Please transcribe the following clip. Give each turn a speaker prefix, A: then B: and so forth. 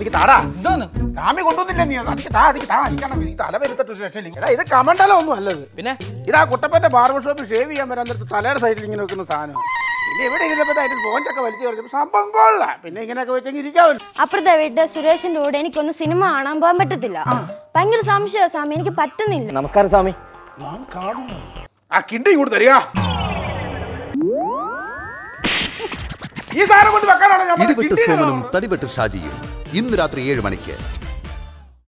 A: എനിക്ക് താടാ
B: എന്തോന്ന്
A: സ്വാമി കൊണ്ടുവന്നില്ല നീ അതിക്ക് താ അതിക്ക് താ അടിക്കണം എനിക്ക് തല വരുത്തിട്ട് രക്ഷയില്ല എടാ ഇത് കമണ്ടല ഒന്നും അല്ലത്
B: പിന്നെ
A: ഇതാ കുട്ടപ്പന്റെ ബാർബർ ഷോപ്പിൽ ഷേവ് ചെയ്യാൻ വരാൻ നേരത്ത് തലയുടെ സൈഡിൽ ഇങ്ങനെ വെക്കുന്ന സാധനം പിന്നെ ഇവിടെ ഇരുന്നപ്പോൾ അതിന്റെ ഫോഞ്ചൊക്കെ വലിച്ചു കളിച്ചപ്പോൾ സംഭവം കൊള്ളാം പിന്നെ ഇങ്ങനെയൊക്കെ വെച്ചെങ്കിൽ ഇരിക്കാവല്ലോ
C: അപ്പുറത്തെ വീട്ടിൽ സുരേഷിന്റെ കൂടെ എനിക്കൊന്ന് സിനിമ കാണാൻ പോകാൻ പറ്റത്തില്ല ഭയങ്കര സംശയമാണ് സ്വാമി എനിക്ക് പറ്റുന്നില്ല
B: നമസ്കാരം സ്വാമി
A: ഞാൻ കാണുന്നു ആ കിണ്ടി ഇങ്ങോട്ട് തരിക ഈ സാധനം കൊണ്ട് വെക്കാനാണ് ഞാൻ പറഞ്ഞത്.
D: ഇടിവെട്ട്
A: കിണ്ടി
D: സോമനും
A: തരാമോ?
D: തടിവെട്ട് ഷാജിയും ഇന്ന് രാത്രി ഏഴ് മണിക്ക്